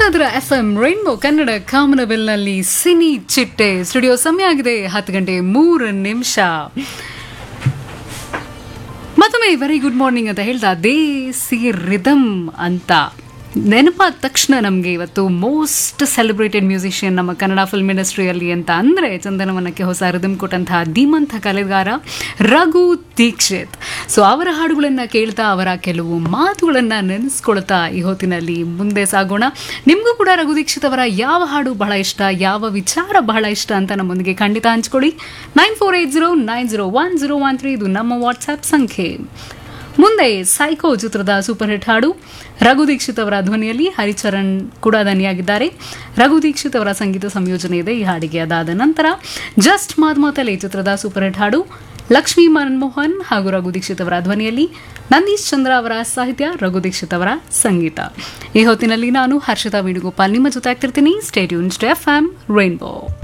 ಇದ್ರ F M Rainbow Kannada ಕಾಮನವೆಲ್ನಲ್ಲಿ cine ಚಿಟ್ಟೆ ಸ್ಟುಡಿಯೋ ಸಮಯ ಆಗಿದೆ ಹತ್ತು ಗಂಟೆ ಮೂರು ನಿಮಿಷ ಮತ್ತೊಮ್ಮೆ ವೆರಿ ಗುಡ್ ಮಾರ್ನಿಂಗ್ ಅಂತ ಹೇಳ್ತಾ ದೇಸಿ ರಿದಮ್ ಅಂತ ನೆನಪಾದ ತಕ್ಷಣ ನಮಗೆ ಇವತ್ತು ಮೋಸ್ಟ್ ಸೆಲೆಬ್ರೇಟೆಡ್ ಮ್ಯೂಸಿಷಿಯನ್ ನಮ್ಮ ಕನ್ನಡ ಫಿಲ್ಮ್ ಇಂಡಸ್ಟ್ರಿಯಲ್ಲಿ ಅಂತ ಅಂದರೆ ಚಂದನವನಕ್ಕೆ ಹೊಸ ರಿದಮ್ ಕೊಟ್ಟಂತಹ ಧೀಮಂತ ಕಲೆಗಾರ ರಘು ದೀಕ್ಷಿತ್ ಸೊ ಅವರ ಹಾಡುಗಳನ್ನು ಕೇಳ್ತಾ ಅವರ ಕೆಲವು ಮಾತುಗಳನ್ನು ನೆನೆಸ್ಕೊಳ್ತಾ ಈ ಹೊತ್ತಿನಲ್ಲಿ ಮುಂದೆ ಸಾಗೋಣ ನಿಮಗೂ ಕೂಡ ರಘು ದೀಕ್ಷಿತ್ ಅವರ ಯಾವ ಹಾಡು ಬಹಳ ಇಷ್ಟ ಯಾವ ವಿಚಾರ ಬಹಳ ಇಷ್ಟ ಅಂತ ನಮ್ಮೊಂದಿಗೆ ಖಂಡಿತ ಹಂಚ್ಕೊಳ್ಳಿ nine four eight zero nine zero one zero one three ಇದು ನಮ್ಮ ವಾಟ್ಸ್ಆ್ಯಪ್ ಸಂಖ್ಯೆ ಮುಂದೆ ಸೈಕೋ ಚಿತ್ರದ ಸೂಪರ್ ಹಿಟ್ ಹಾಡು ರಘು ದೀಕ್ಷಿತ್ ಅವರ ಧ್ವನಿಯಲ್ಲಿ ಹರಿಚರಣ್ ಕೂಡ ಧ್ವನಿಯಾಗಿದ್ದಾರೆ ರಘು ದೀಕ್ಷಿತ್ ಅವರ ಸಂಗೀತ ಸಂಯೋಜನೆ ಇದೆ ಈ ಹಾಡಿಗೆ ಅದಾದ ನಂತರ ಜಸ್ಟ್ ಮಾತ್ ಮಾತಲೆ ಚಿತ್ರದ ಸೂಪರ್ ಹಿಟ್ ಹಾಡು ಲಕ್ಷ್ಮೀ ಮನಮೋಹನ್ ಹಾಗೂ ರಘು ದೀಕ್ಷಿತ್ ಅವರ ಧ್ವನಿಯಲ್ಲಿ ನಂದೀಶ್ ಚಂದ್ರ ಅವರ ಸಾಹಿತ್ಯ ರಘು ದೀಕ್ಷಿತ್ ಅವರ ಸಂಗೀತ ಈ ಹೊತ್ತಿನಲ್ಲಿ ನಾನು ಹರ್ಷಿತಾ ವೇಣುಗೋಪಾಲ್ ನಿಮ್ಮ ಜೊತೆ ಆಗ್ತಿರ್ತೀನಿ ಸ್ಟೇಟ್ಯೂನ್ ಎಫ್ ಎಂ ರೈನ್ಬೋ